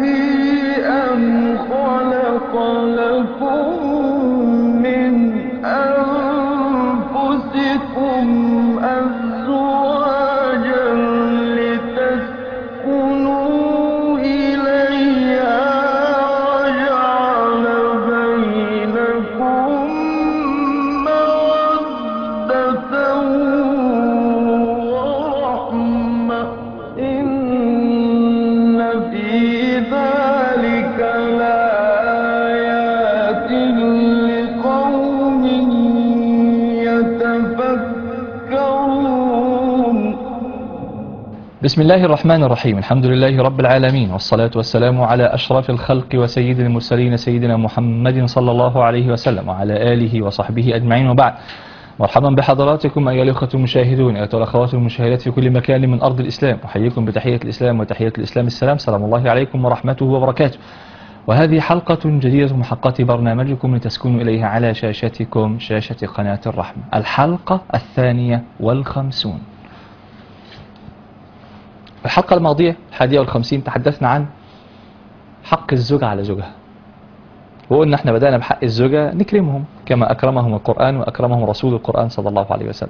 الذي أن خلق لكم من أنفسكم أزواجا لتسكنوا إليها وجعل بينكم مودة ورحمة إن في ذلك لآيات لقوم يتفكرون بسم الله الرحمن الرحيم الحمد لله رب العالمين والصلاة والسلام على أشرف الخلق وسيد المرسلين سيدنا محمد صلى الله عليه وسلم وعلى آله وصحبه أجمعين وبعد مرحبا بحضراتكم أيها الأخوة المشاهدون أيها الأخوات المشاهدات في كل مكان من أرض الإسلام أحييكم بتحية الإسلام وتحية الإسلام السلام سلام الله عليكم ورحمته وبركاته وهذه حلقة جديدة من حلقات برنامجكم لتسكنوا إليها على شاشتكم شاشة قناة الرحمة الحلقة الثانية والخمسون في الحلقة الماضية الحادية والخمسين تحدثنا عن حق الزوجة على زوجها وقلنا احنا بدأنا بحق الزوجة نكرمهم كما أكرمهم القرآن وأكرمهم رسول القرآن صلى الله عليه وسلم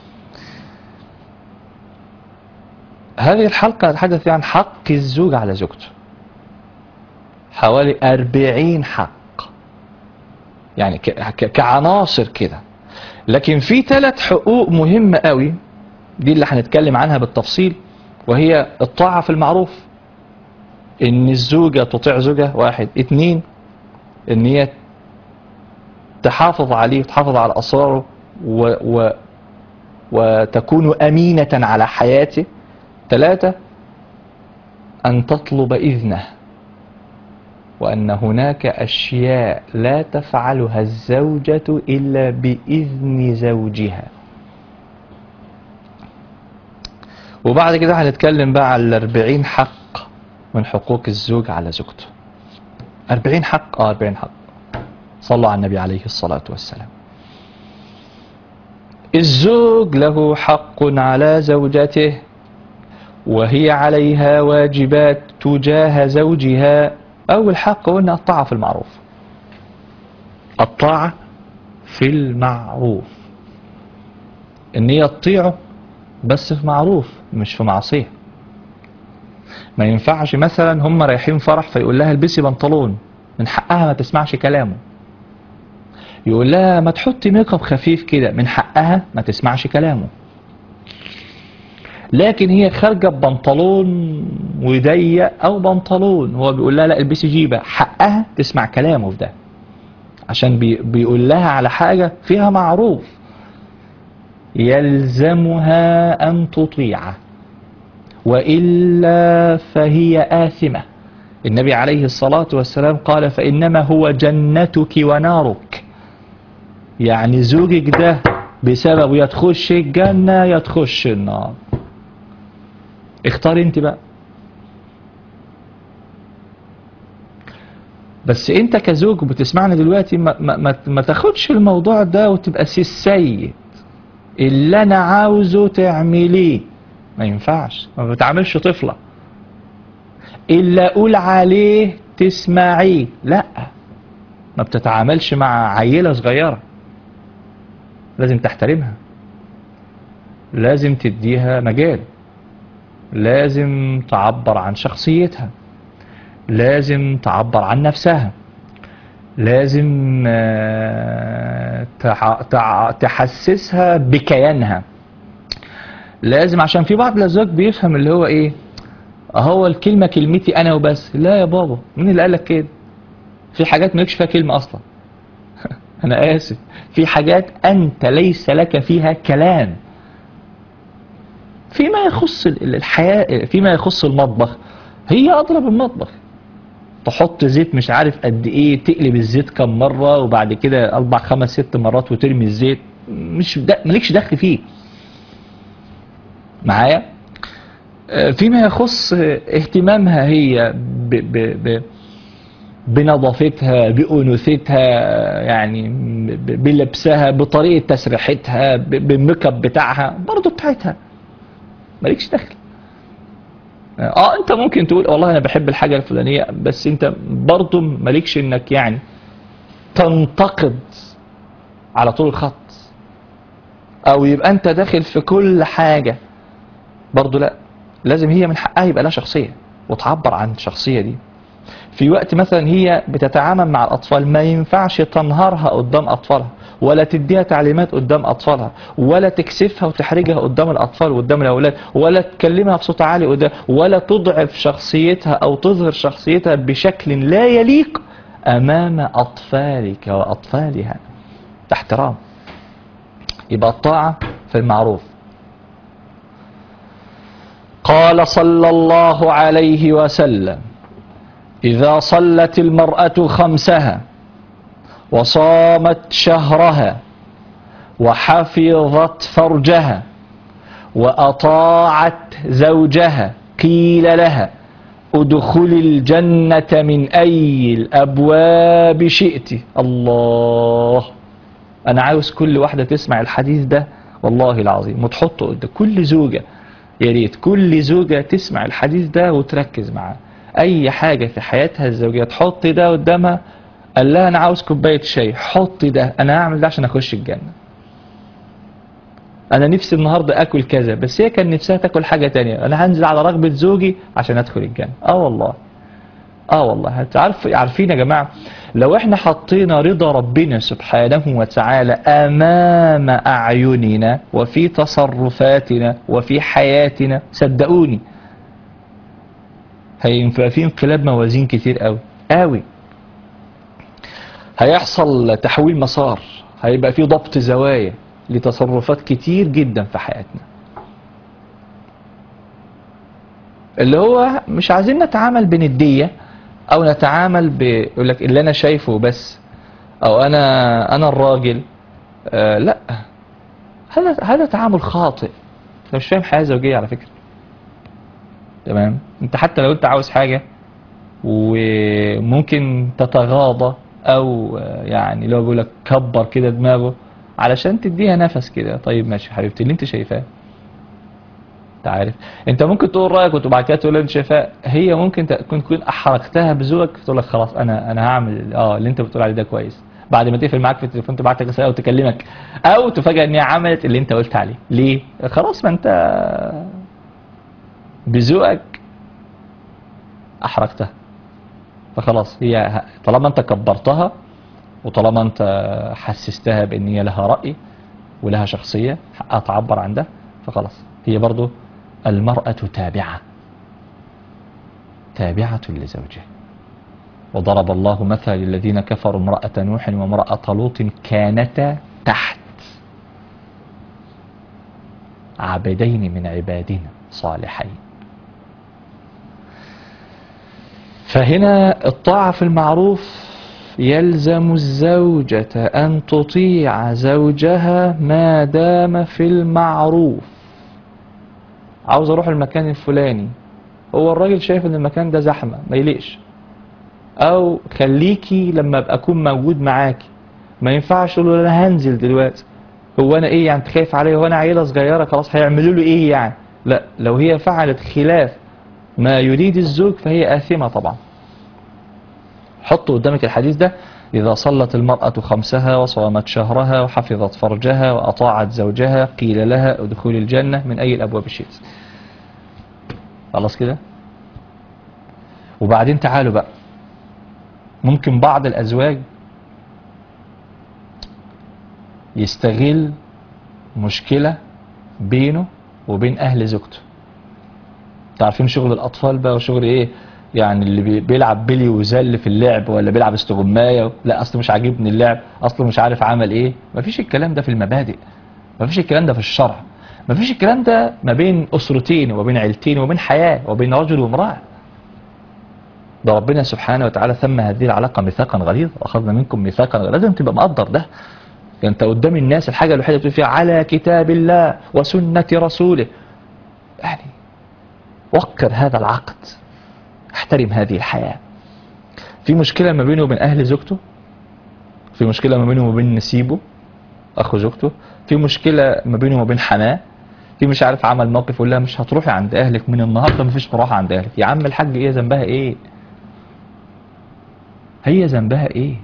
هذه الحلقة نتحدث عن حق الزوج على زوجته حوالي أربعين حق يعني ك- ك- كعناصر كده لكن في ثلاث حقوق مهمة قوي دي اللي هنتكلم عنها بالتفصيل وهي الطاعة في المعروف ان الزوجة تطيع زوجها واحد اتنين ان هي تحافظ عليه تحافظ على اسراره و و وتكون امينة على حياته ثلاثة ان تطلب اذنه وان هناك اشياء لا تفعلها الزوجة الا باذن زوجها وبعد كده هنتكلم بقى على الأربعين حق من حقوق الزوج على زوجته أربعين حق اه أربعين حق صلوا على النبي عليه الصلاة والسلام الزوج له حق على زوجته وهي عليها واجبات تجاه زوجها أول حق قلنا الطاعة في المعروف الطاعة في المعروف إن هي تطيعه بس في معروف مش في معصية ما ينفعش مثلا هم رايحين فرح فيقول لها البسي بنطلون من حقها ما تسمعش كلامه يقول لها ما تحطي ميك اب خفيف كده من حقها ما تسمعش كلامه لكن هي خارجه ببنطلون وضيق او بنطلون هو بيقول لها لا البسي جيبه حقها تسمع كلامه في ده عشان بي بيقول لها على حاجه فيها معروف يلزمها أن تطيعه وإلا فهي آثمة النبي عليه الصلاة والسلام قال فإنما هو جنتك ونارك يعني زوجك ده بسببه يا تخش الجنة يا تخش النار اختار انت بقى بس انت كزوج بتسمعني دلوقتي ما, ما, ما, ما تاخدش الموضوع ده وتبقى سي السيد اللي انا عاوزه تعمليه ما ينفعش ما بتعملش طفلة اللي اقول عليه تسمعيه لا ما بتتعاملش مع عيلة صغيرة لازم تحترمها لازم تديها مجال لازم تعبر عن شخصيتها لازم تعبر عن نفسها لازم آه، تع- تع- تحسسها بكيانها لازم عشان في بعض الازواج بيفهم اللي هو ايه هو الكلمة كلمتي انا وبس لا يا بابا مين اللي قالك كده في حاجات مالكش فيها كلمة اصلا انا اسف في حاجات انت ليس لك فيها كلام فيما يخص ال- الحياة فيما يخص المطبخ هي اضرب المطبخ تحط زيت مش عارف قد ايه تقلب الزيت كم مرة وبعد كده اربع خمس ست مرات وترمي الزيت مش ده مالكش دخل فيه معايا آه، فيما يخص آه، اهتمامها هي ب ب ب بنظافتها بأنوثتها يعني ب- بلبسها بطريقة تسريحتها ب- بالميك اب بتاعها برضه بتاعتها مالكش دخل اه انت ممكن تقول والله انا بحب الحاجة الفلانية بس انت برضه مالكش انك يعني تنتقد على طول الخط او يبقى انت داخل في كل حاجة برضه لا لازم هي من حقها يبقى لها شخصية وتعبر عن الشخصية دي في وقت مثلا هي بتتعامل مع الأطفال ما ينفعش تنهارها قدام أطفالها ولا تديها تعليمات قدام أطفالها ولا تكسفها وتحرجها قدام الأطفال وقدام الأولاد ولا تكلمها بصوت عالي قدام ولا تضعف شخصيتها أو تظهر شخصيتها بشكل لا يليق أمام أطفالك وأطفالها احترام يبقى الطاعة في المعروف قال صلى الله عليه وسلم إذا صلت المرأة خمسها وصامت شهرها وحفظت فرجها وأطاعت زوجها قيل لها ادخل الجنة من أي الأبواب شئت الله أنا عاوز كل واحدة تسمع الحديث ده والله العظيم وتحطه قدام كل زوجة يا ريت كل زوجة تسمع الحديث ده وتركز معاه أي حاجة في حياتها الزوجية تحط ده قدامها قال لها أنا عاوز كوباية شاي حط ده أنا هعمل ده عشان أخش الجنة أنا نفسي النهاردة أكل كذا بس هي كان نفسها تاكل حاجة تانية أنا هنزل على رغبة زوجي عشان أدخل الجنة آه والله اه والله هتعرف عارفين يا جماعة لو احنا حطينا رضا ربنا سبحانه وتعالى امام اعيننا وفي تصرفاتنا وفي حياتنا صدقوني هيبقى في انقلاب موازين كتير قوي قوي هيحصل تحويل مسار هيبقى في ضبط زوايا لتصرفات كتير جدا في حياتنا اللي هو مش عايزين نتعامل بندية او نتعامل ب يقول لك اللي انا شايفه بس او انا انا الراجل آه لا هذا هذا تعامل خاطئ انت مش فاهم حياه زوجيه على فكره تمام انت حتى لو انت عاوز حاجه وممكن تتغاضى او آه، يعني لو بيقول لك كبر كده دماغه علشان تديها نفس كده طيب ماشي يا حبيبتي اللي انت شايفاه انت عارف انت ممكن تقول رايك وبعد كده تقول انت شايفاه هي ممكن تكون تكون احرجتها بذوقك تقول لك خلاص انا انا هعمل اه اللي انت بتقول عليه ده كويس بعد ما تقفل معاك في التليفون تبعت لك رساله وتكلمك او تفاجئ ان هي عملت اللي انت قلت عليه ليه خلاص ما انت بذوقك احرجتها فخلاص هي طالما انت كبرتها وطالما انت حسستها بان هي لها راي ولها شخصيه حقها تعبر عن ده فخلاص هي برضو المرأة تابعة تابعة لزوجها وضرب الله مثل للذين كفروا امرأة نوح وامرأة لوط كانتا تحت عبدين من عبادنا صالحين فهنا الطاعة في المعروف يلزم الزوجة أن تطيع زوجها ما دام في المعروف عاوز أروح المكان الفلاني هو الراجل شايف ان المكان ده زحمة ما يليقش او خليكي لما ابقى اكون موجود معاكي ما ينفعش تقول له انا هنزل دلوقتي هو انا ايه يعني انت خايف عليا هو انا عيله صغيره خلاص هيعملوا له ايه يعني لا لو هي فعلت خلاف ما يريد الزوج فهي آثمة طبعا حطوا قدامك الحديث ده إذا صلت المرأة خمسها وصامت شهرها وحفظت فرجها وأطاعت زوجها قيل لها ادخل الجنة من أي الأبواب شئت خلاص كده وبعدين تعالوا بقى ممكن بعض الأزواج يستغل مشكلة بينه وبين أهل زوجته تعرفين شغل الأطفال بقى وشغل إيه يعني اللي بي- بيلعب بلي وزل في اللعب ولا بيلعب استغماية لا أصله مش عاجبني اللعب أصله مش عارف عمل إيه مفيش الكلام ده في المبادئ مفيش الكلام ده في الشرع مفيش الكلام ده ما بين أسرتين وبين عيلتين وبين حياة وبين رجل وامرأة ده ربنا سبحانه وتعالى ثم هذه العلاقة ميثاقا غليظا وأخذنا منكم ميثاقا غليظا لازم تبقى مقدر ده انت قدام الناس الحاجة الوحيدة بتقول فيها على كتاب الله وسنة رسوله يعني وقر هذا العقد احترم هذه الحياة في مشكلة ما بينه وبين أهل زوجته في مشكلة ما بينه وبين نسيبه أخو زوجته في مشكلة ما بينه وبين حماه في مش عارف عمل موقف يقول لها مش هتروحي عند اهلك من النهارده مفيش مروحه عند اهلك يا عم الحاج ايه ذنبها ايه هي ذنبها ايه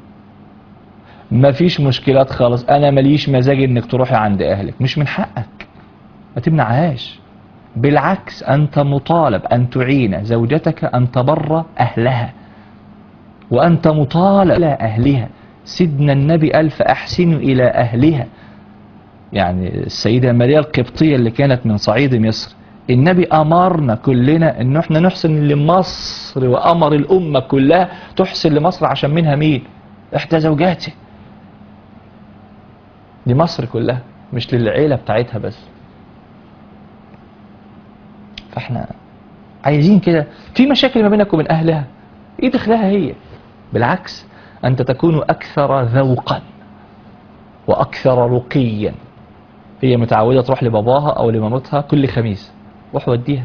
مفيش مشكلات خالص انا ماليش مزاج انك تروحي عند اهلك مش من حقك ما تمنعهاش بالعكس انت مطالب ان تعين زوجتك ان تبر اهلها وانت مطالب الى اهلها سيدنا النبي قال فاحسنوا الى اهلها يعني السيدة ماريا القبطية اللي كانت من صعيد مصر النبي أمرنا كلنا أن احنا نحسن لمصر وأمر الأمة كلها تحسن لمصر عشان منها مين إحدى زوجاته دي مصر كلها مش للعيلة بتاعتها بس فاحنا عايزين كده في مشاكل ما بينك وبين أهلها ايه دخلها هي بالعكس أنت تكون أكثر ذوقا وأكثر رقيا هي متعودة تروح لباباها أو لمامتها كل خميس روح وديها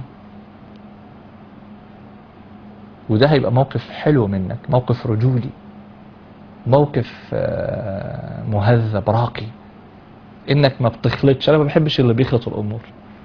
وده هيبقى موقف حلو منك موقف رجولي موقف آه، مهذب راقي انك ما بتخلطش انا ما بحبش اللي بيخلط الامور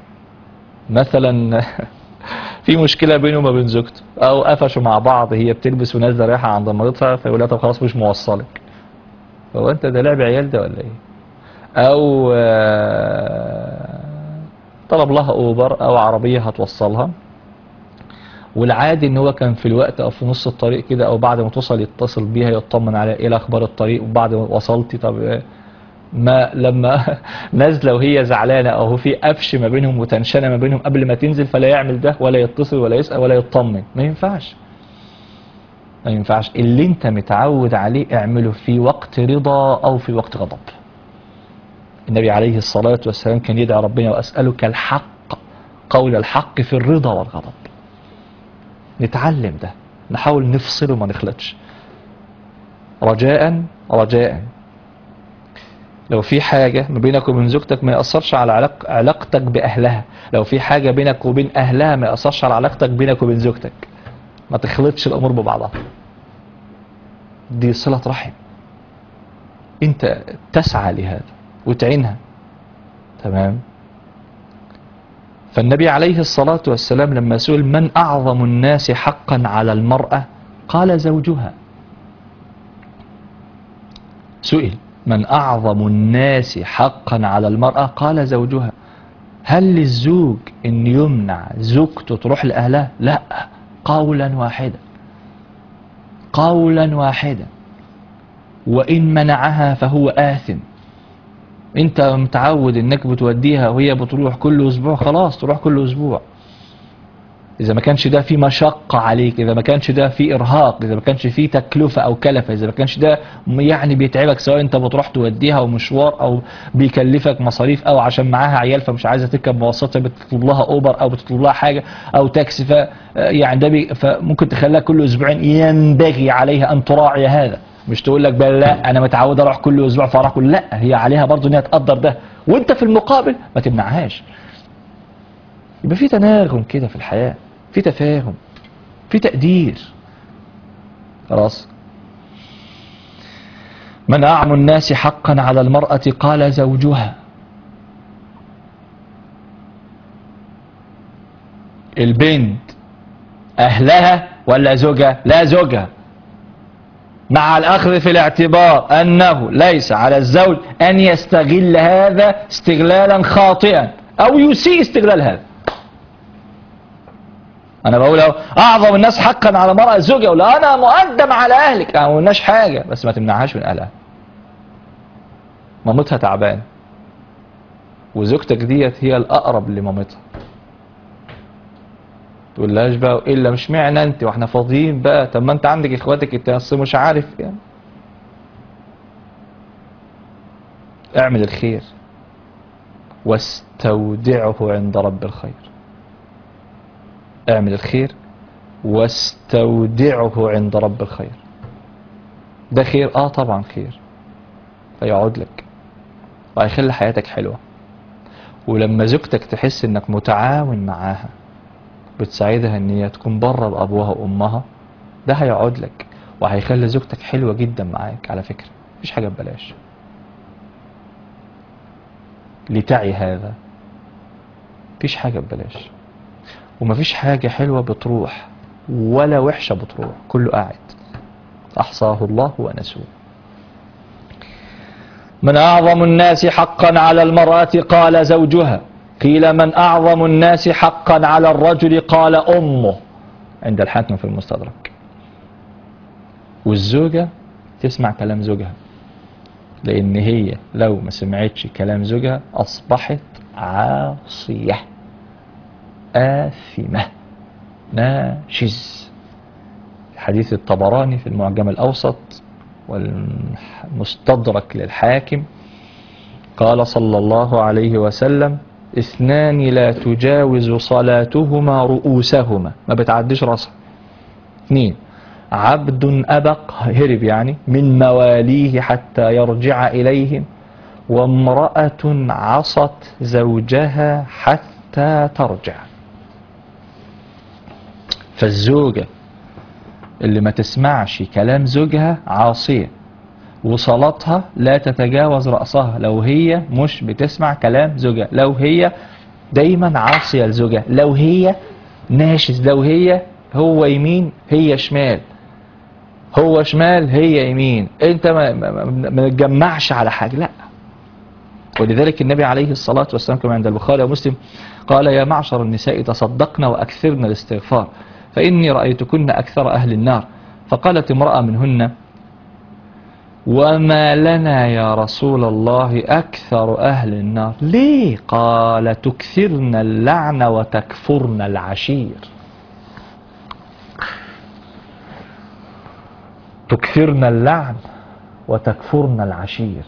مثلا في مشكله بينه وما بين زوجته او قفشوا مع بعض هي بتلبس ونازله رايحه عند مامتها فيقول لها طب خلاص مش موصلك هو انت ده لعب عيال ده ولا ايه او آه، طلب لها اوبر او عربيه هتوصلها والعادي ان هو كان في الوقت او في نص الطريق كده او بعد ما توصل يتصل بيها يطمن عليها ايه اخبار الطريق وبعد ما وصلتي طب إيه؟ ما لما نازله وهي زعلانه او في قفش ما بينهم وتنشنه ما بينهم قبل ما تنزل فلا يعمل ده ولا يتصل ولا يسال ولا يطمن ما ينفعش ما ينفعش اللي انت متعود عليه اعمله في وقت رضا او في وقت غضب النبي عليه الصلاة والسلام كان يدعي ربنا وأسألك الحق قول الحق في الرضا والغضب نتعلم ده نحاول نفصله ما نخلطش رجاء رجاء لو في حاجة ما بينك وبين زوجتك ما يأثرش على علاق علاقتك بأهلها لو في حاجة بينك وبين أهلها ما يأثرش على علاقتك بينك وبين زوجتك ما تخلطش الأمور ببعضها دي صلة رحم انت تسعى لهذا وتعينها تمام فالنبي عليه الصلاة والسلام لما سئل من أعظم الناس حقا على المرأة قال زوجها سئل من أعظم الناس حقا على المرأة قال زوجها هل للزوج أن يمنع زوجته تروح لأهلها لا قولا واحدا قولا واحدا وإن منعها فهو آثم انت متعود انك بتوديها وهي بتروح كل اسبوع خلاص تروح كل اسبوع اذا ما كانش ده في مشقة عليك اذا ما كانش ده في ارهاق اذا ما كانش في تكلفة او كلفة اذا ما كانش ده يعني بيتعبك سواء انت بتروح توديها ومشوار او بيكلفك مصاريف او عشان معاها عيال فمش عايزة تركب مواصلات بتطلب لها اوبر او بتطلب لها حاجة او تاكسي ف يعني ده بي فممكن تخليها كل اسبوعين ينبغي عليها ان تراعي هذا مش تقول لك بقى لا انا متعود اروح كل اسبوع فاروح كل لا هي عليها برضه انها تقدر ده وانت في المقابل ما تمنعهاش يبقى في تناغم كده في الحياة في تفاهم في تقدير خلاص من أعم الناس حقا على المرأة قال زوجها البنت أهلها ولا زوجها لا زوجها مع الأخذ في الاعتبار أنه ليس على الزوج أن يستغل هذا استغلالا خاطئا أو يسيء استغلال هذا أنا بقول أهو أعظم الناس حقا على المرأة الزوجة ولا أنا مقدم على أهلك أنا ما قلناش حاجة بس ما تمنعهاش من أهلها مامتها تعبان وزوجتك ديت هي الأقرب لمامتها تقولهاش بقى الا مش معنى انت واحنا فاضيين بقى طب ما انت عندك اخواتك انت اصل مش عارف يعني اعمل الخير واستودعه عند رب الخير اعمل الخير واستودعه عند رب الخير ده خير اه طبعا خير فيعود لك وهيخلي حياتك حلوة ولما زوجتك تحس انك متعاون معاها بتساعدها ان هي تكون بره بابوها وامها ده هيقعد لك وهيخلي زوجتك حلوه جدا معاك على فكره مفيش حاجه ببلاش لتعي هذا مفيش حاجة ببلاش ومفيش حاجة حلوة بتروح ولا وحشة بتروح كله قاعد أحصاه الله ونسوه من أعظم الناس حقا على المرأة قال زوجها قيل من أعظم الناس حقا على الرجل قال أمه عند الحاكم في المستدرك والزوجة تسمع كلام زوجها لأن هي لو ما سمعتش كلام زوجها أصبحت عاصية آثمة ناشز حديث الطبراني في المعجم الأوسط والمستدرك للحاكم قال صلى الله عليه وسلم اثنان لا تجاوز صلاتهما رؤوسهما ما بتعديش راسها اثنين عبد أبق هرب يعني من مواليه حتى يرجع إليهم وامرأة عصت زوجها حتى ترجع فالزوجة اللي ما تسمعش كلام زوجها عاصية وصلاتها لا تتجاوز رأسها لو هي مش بتسمع كلام زوجها لو هي دايما عاصية لزوجها لو هي ناشز لو هي هو يمين هي شمال هو شمال هي يمين انت ما, ما, ما ما تجمعش على حاجة لا ولذلك النبي عليه الصلاة والسلام كما عند البخاري ومسلم قال يا معشر النساء تصدقن وأكثرن الاستغفار فإني رأيتكن أكثر أهل النار فقالت امرأة منهن وما لنا يا رسول الله أكثر أهل النار ليه قال تكثرن اللعن وتكفرن العشير تكثرن اللعن وتكفرن العشير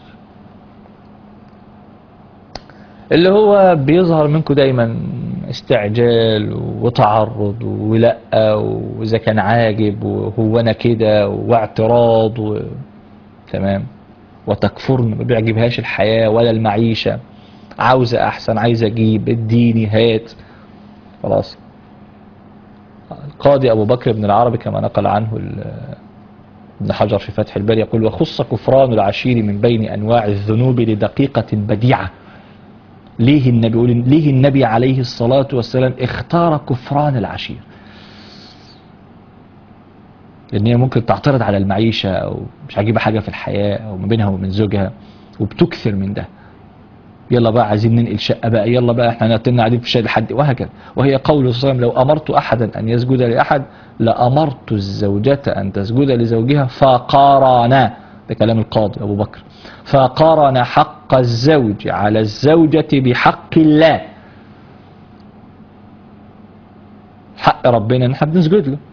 اللي هو بيظهر منكم دايما استعجال وتعرض ولا واذا كان عاجب وهو انا كده واعتراض و... تمام وتكفرن ما بيعجبهاش الحياة ولا المعيشة عاوزة احسن عايزة اجيب اديني هات خلاص القاضي ابو بكر بن العربي كما نقل عنه ال- ابن حجر في فتح الباري يقول وخص كفران العشير من بين انواع الذنوب لدقيقة بديعة ليه النبي يقول ليه النبي عليه الصلاة والسلام اختار كفران العشير لان هي ممكن تعترض على المعيشة او مش عاجبها حاجة في الحياة او ما بينها وبين زوجها وبتكثر من ده يلا بقى عايزين ننقل شقة بقى يلا بقى احنا نتنا قاعدين في الشقة لحد وهكذا وهي قول صلى الله عليه وسلم لو امرت احدا ان يسجد لاحد لامرت الزوجة ان تسجد لزوجها فقارنا ده كلام القاضي ابو بكر فقارن حق الزوج على الزوجة بحق الله حق ربنا ان احنا بنسجد له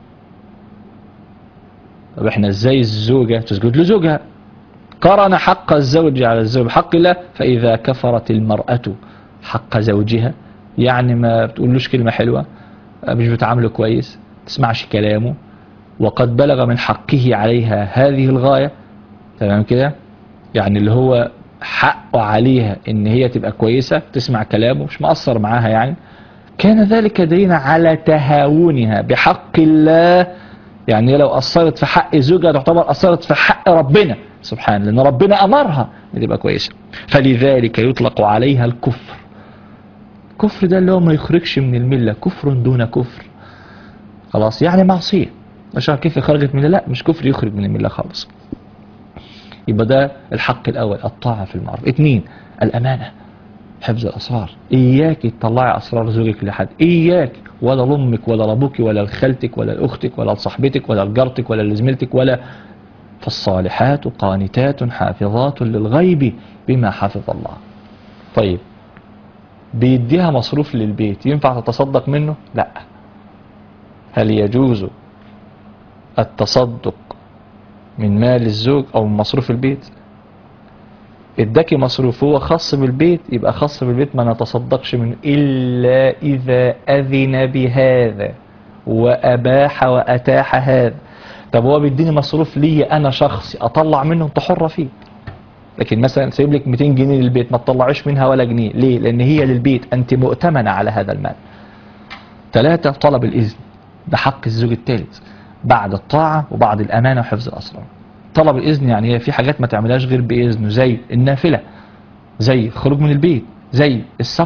طب احنا ازاي الزوجة تسجد لزوجها قرن حق الزوج على الزوج بحق الله فإذا كفرت المرأة حق زوجها يعني ما بتقولوش كلمة حلوة مش بتعامله كويس تسمعش كلامه وقد بلغ من حقه عليها هذه الغاية تمام كده يعني اللي هو حقه عليها ان هي تبقى كويسة تسمع كلامه مش مقصر معاها يعني كان ذلك دليلا على تهاونها بحق الله يعني لو أثرت في حق زوجها تعتبر أثرت في حق ربنا سبحانه لأن ربنا أمرها ان تبقى كويسة فلذلك يطلق عليها الكفر الكفر ده اللي هو ما يخرجش من الملة كفر دون كفر خلاص يعني معصية مش عارف كيف خرجت من لا مش كفر يخرج من الملة خالص يبقى ده الحق الأول الطاعة في المعروف اثنين الأمانة حفظ الأسرار إياك تطلعي أسرار زوجك لحد إياك ولا لأمك ولا لأبوك ولا لخالتك ولا لأختك ولا لصاحبتك ولا لجارتك ولا لزميلتك ولا فالصالحات قانتات حافظات للغيب بما حفظ الله طيب بيديها مصروف للبيت ينفع تتصدق منه لا هل يجوز التصدق من مال الزوج او من مصروف البيت اداكي مصروف هو خاص بالبيت يبقى خاص بالبيت ما نتصدقش منه الا اذا اذن بهذا واباح واتاح هذا طب هو بيديني مصروف ليا انا شخصي اطلع منه انت حره فيه لكن مثلا سايب لك 200 جنيه للبيت ما تطلعيش منها ولا جنيه ليه لان هي للبيت انت مؤتمنه على هذا المال ثلاثة طلب الاذن ده حق الزوج الثالث بعد الطاعة وبعد الامانة وحفظ الاسرار طلب الاذن يعني هي في حاجات ما تعملهاش غير باذنه زي النافلة زي الخروج من البيت زي السفر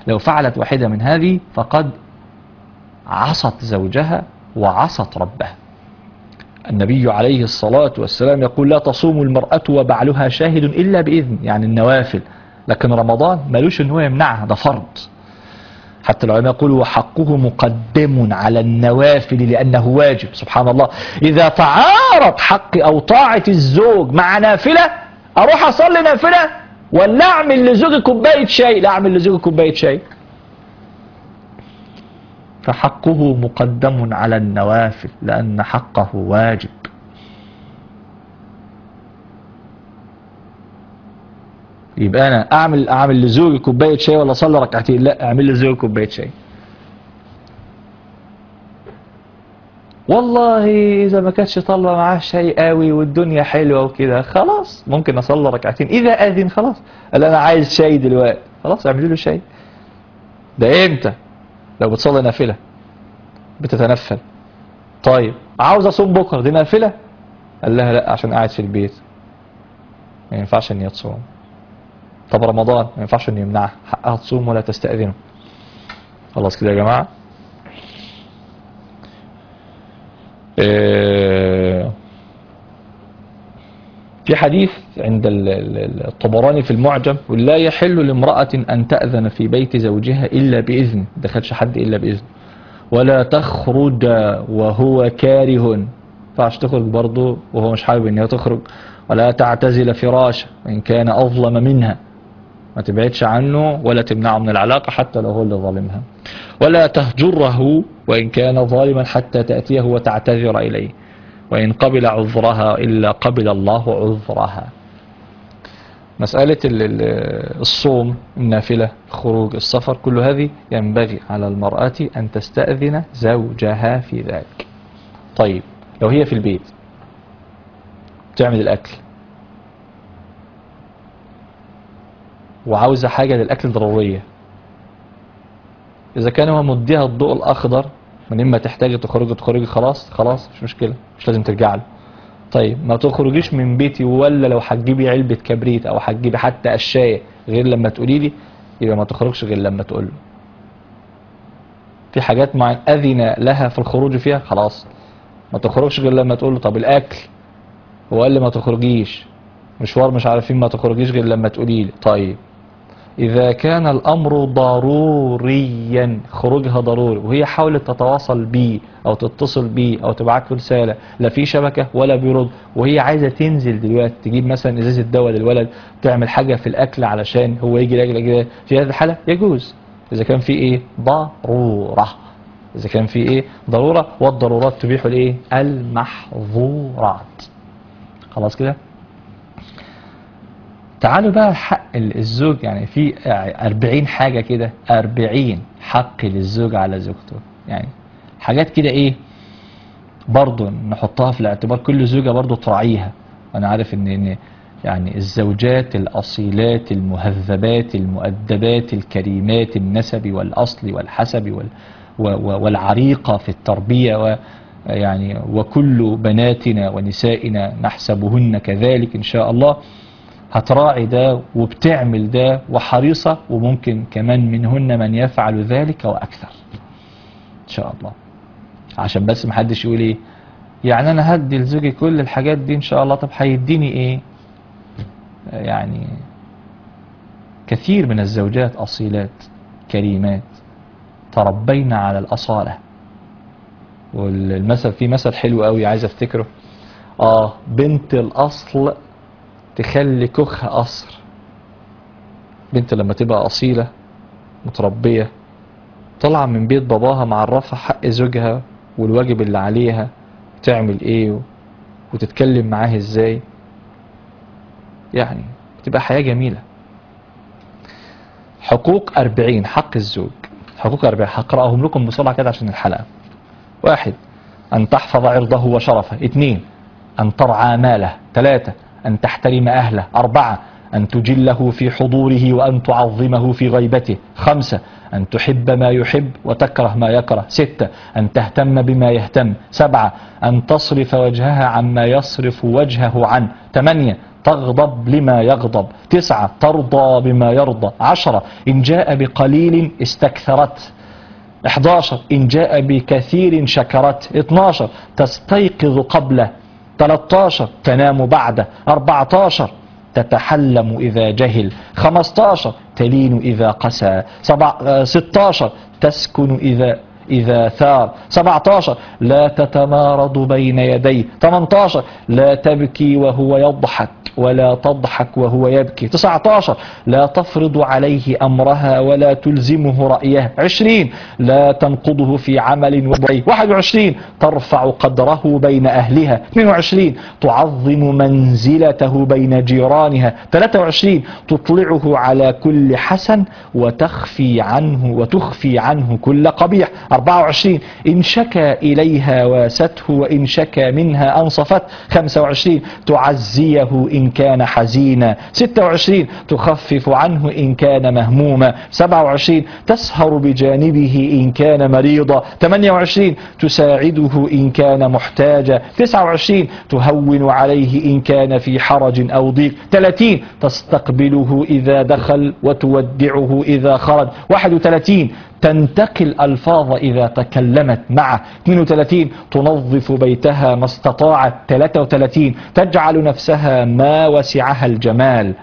لو فعلت واحدة من هذه فقد عصت زوجها وعصت ربها النبي عليه الصلاة والسلام يقول لا تصوم المرأة وبعلها شاهد إلا بإذن يعني النوافل لكن رمضان ملوش ان هو يمنعها ده فرض حتى العلماء يقولوا وحقه مقدم على النوافل لأنه واجب سبحان الله إذا تعارض حق أو طاعة الزوج مع نافلة أروح أصلي نافلة ولا أعمل لزوجي كوباية شاي لا أعمل لزوجي كوباية شاي فحقه مقدم على النوافل لأن حقه واجب يبقى انا اعمل اعمل لزوجي كوبايه شاي ولا اصلي ركعتين لا اعمل لزوجي كوبايه شاي والله اذا ما كانتش طالبه معاه شاي قوي والدنيا حلوه وكده خلاص ممكن اصلي ركعتين اذا اذن خلاص قال انا عايز شاي دلوقتي خلاص اعملي له شاي ده امتى لو بتصلي نافله بتتنفل طيب عاوز اصوم بكره دي نافله قال لها لا عشان قاعد في البيت ما ينفعش ان هي تصوم طب رمضان ما ينفعش انه يمنعها حقها تصوم ولا تستأذنه خلاص كده يا جماعة آه، في حديث عند ال- ال- الطبراني في المعجم يقول لا يحل لامرأة أن تأذن في بيت زوجها إلا بإذن دخلش حد إلا بإذن ولا تخرج وهو كاره ما ينفعش تخرج برضه وهو مش حابب ان هي تخرج ولا تعتزل فراشه وان كان اظلم منها ما تبعدش عنه ولا تمنعه من العلاقة حتى لو هو اللي ظالمها ولا تهجره وإن كان ظالما حتى تأتيه وتعتذر إليه وإن قبل عذرها إلا قبل الله عذرها مسألة ال- ال- الصوم النافلة الخروج السفر كل هذه ينبغي على المرأة أن تستأذن زوجها في ذلك طيب لو هي في البيت تعمل الأكل وعاوزة حاجة للأكل ضرورية إذا كان هو مديها الضوء الأخضر من إما تحتاجي تخرجي تخرجي خلاص خلاص مش مشكلة مش لازم ترجع له طيب ما تخرجيش من بيتي ولا لو هتجيبي علبة كبريت أو هتجيبي حتى قشاية غير لما تقولي لي يبقى ما تخرجش غير لما تقول له في حاجات معينة أذن لها في الخروج فيها خلاص ما تخرجش غير لما تقول له طب الأكل هو قال لي ما تخرجيش مشوار مش عارفين ما تخرجيش غير لما تقولي لي طيب إذا كان الأمر ضروريا خروجها ضروري وهي حاولت تتواصل بيه أو تتصل بيه أو تبعت له رسالة لا في شبكة ولا بيرد وهي عايزة تنزل دلوقتي تجيب مثلا إزازة دواء للولد تعمل حاجة في الأكل علشان هو يجي لأجل أجل في هذه الحالة يجوز إذا كان في إيه ضرورة إذا كان في إيه ضرورة والضرورات تبيح الإيه المحظورات خلاص كده تعالوا بقى حق الزوج يعني في أربعين حاجة كده أربعين حق للزوج على زوجته يعني حاجات كده ايه برضو نحطها في الاعتبار كل زوجة برضو تراعيها انا عارف ان, إن يعني الزوجات الأصيلات المهذبات المؤدبات الكريمات النسب والأصل والحسب وال والعريقة في التربية و يعني وكل بناتنا ونسائنا نحسبهن كذلك إن شاء الله هتراعي ده وبتعمل ده وحريصة وممكن كمان منهن من يفعل ذلك وأكثر إن شاء الله عشان بس محدش يقول إيه يعني أنا هدي لزوجي كل الحاجات دي إن شاء الله طب هيديني إيه يعني كثير من الزوجات أصيلات كريمات تربينا على الأصالة والمثل في مثل حلو قوي عايز افتكره اه بنت الاصل تخلي كخها قصر بنت لما تبقى اصيلة متربية طالعة من بيت باباها معرفة حق زوجها والواجب اللي عليها تعمل ايه وتتكلم معاه ازاي يعني تبقى حياة جميلة حقوق أربعين حق الزوج حقوق أربعين هقرأهم لكم بسرعة كده عشان الحلقة واحد أن تحفظ عرضه وشرفه اثنين أن ترعى ماله ثلاثة أن تحترم أهله أربعة أن تجله في حضوره وأن تعظمه في غيبته خمسة أن تحب ما يحب وتكره ما يكره ستة أن تهتم بما يهتم سبعة أن تصرف وجهها عما يصرف وجهه عنه ثمانية تغضب لما يغضب تسعة ترضى بما يرضى عشرة إن جاء بقليل استكثرت 11 إن جاء بكثير شكرت 12 تستيقظ قبله 13 تنام بعده 14 تتحلم إذا جهل 15 تلين إذا قسى سبع- آه، 16 تسكن إذا إذا ثار 17 لا تتمارض بين يديه 18 لا تبكي وهو يضحك ولا تضحك وهو يبكي 19 لا تفرض عليه أمرها ولا تلزمه رأيها 20 لا تنقضه في عمل وبعيه 21 ترفع قدره بين أهلها 22 تعظم منزلته بين جيرانها 23 تطلعه على كل حسن وتخفي عنه وتخفي عنه كل قبيح 24 إن شكى إليها واسته وإن شكى منها أنصفت 25 تعزيه إن كان حزينا 26 تخفف عنه إن كان مهموما 27 تسهر بجانبه إن كان مريضا 28 تساعده إن كان محتاجا 29 تهون عليه إن كان في حرج أو ضيق 30 تستقبله إذا دخل وتودعه إذا خرج 31 تنتقي الألفاظ إذا تكلمت معه 32 تنظف بيتها ما استطاعت 33 تجعل نفسها ما وسعها الجمال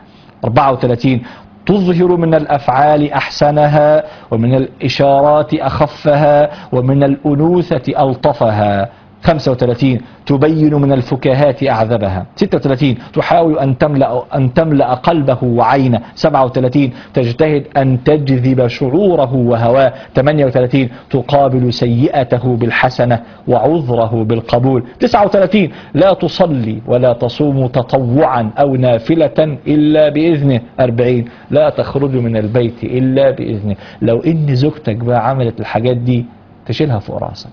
34 تظهر من الأفعال أحسنها ومن الإشارات أخفها ومن الأنوثة ألطفها 35 تبين من الفكاهات أعذبها 36 تحاول أن تملأ, أن تملأ قلبه وعينه 37 تجتهد أن تجذب شعوره وهواه 38 تقابل سيئته بالحسنة وعذره بالقبول 39 لا تصلي ولا تصوم تطوعا أو نافلة إلا بإذنه 40 لا تخرج من البيت إلا بإذنه لو إن زوجتك بقى عملت الحاجات دي تشيلها فوق راسك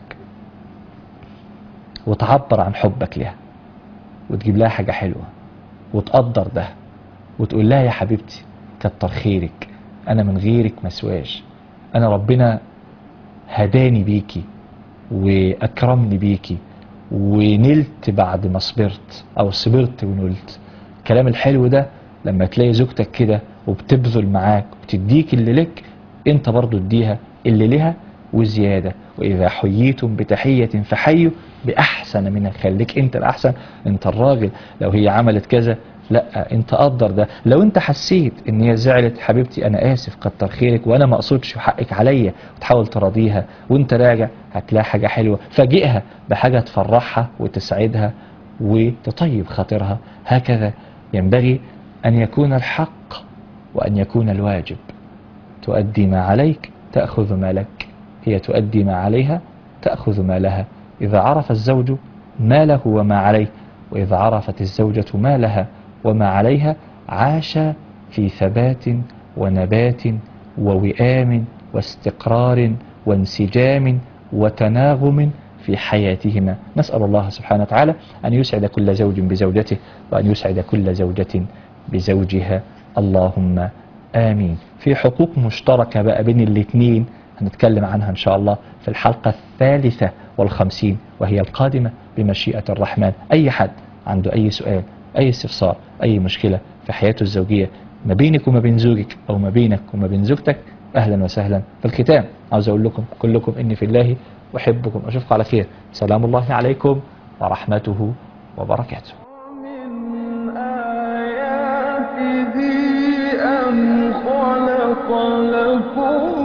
وتعبر عن حبك لها وتجيب لها حاجة حلوة وتقدر ده وتقول لها يا حبيبتي كتر خيرك أنا من غيرك مسواش أنا ربنا هداني بيكي وأكرمني بيكي ونلت بعد ما صبرت أو صبرت ونلت الكلام الحلو ده لما تلاقي زوجتك كده وبتبذل معاك وبتديك اللي لك انت برضو اديها اللي لها وزيادة وإذا حييتم بتحية فحيوا بأحسن منها خليك أنت الأحسن أنت الراجل لو هي عملت كذا لا انت قدر ده لو انت حسيت ان هي زعلت حبيبتي انا اسف كتر خيرك وانا ما اقصدش وحقك عليا وتحاول تراضيها وانت راجع هتلاقي حاجه حلوه فاجئها بحاجه تفرحها وتسعدها وتطيب خاطرها هكذا ينبغي ان يكون الحق وان يكون الواجب تؤدي ما عليك تاخذ ما لك هي تؤدي ما عليها تاخذ ما لها اذا عرف الزوج ما له وما عليه واذا عرفت الزوجه ما لها وما عليها عاش في ثبات ونبات ووئام واستقرار وانسجام وتناغم في حياتهما نسأل الله سبحانه وتعالى أن يسعد كل زوج بزوجته وأن يسعد كل زوجة بزوجها اللهم آمين في حقوق مشتركة بقى بين الاثنين هنتكلم عنها إن شاء الله في الحلقة الثالثة والخمسين وهي القادمة بمشيئة الرحمن أي حد عنده أي سؤال أي استفسار أي مشكلة في حياته الزوجية ما بينك وما بين زوجك أو ما بينك وما بين زوجتك أهلا وسهلا في الختام عاوز أقول لكم كلكم إني في الله أحبكم أشوفكم على خير سلام الله عليكم ورحمته وبركاته من آياته أن خلق لكم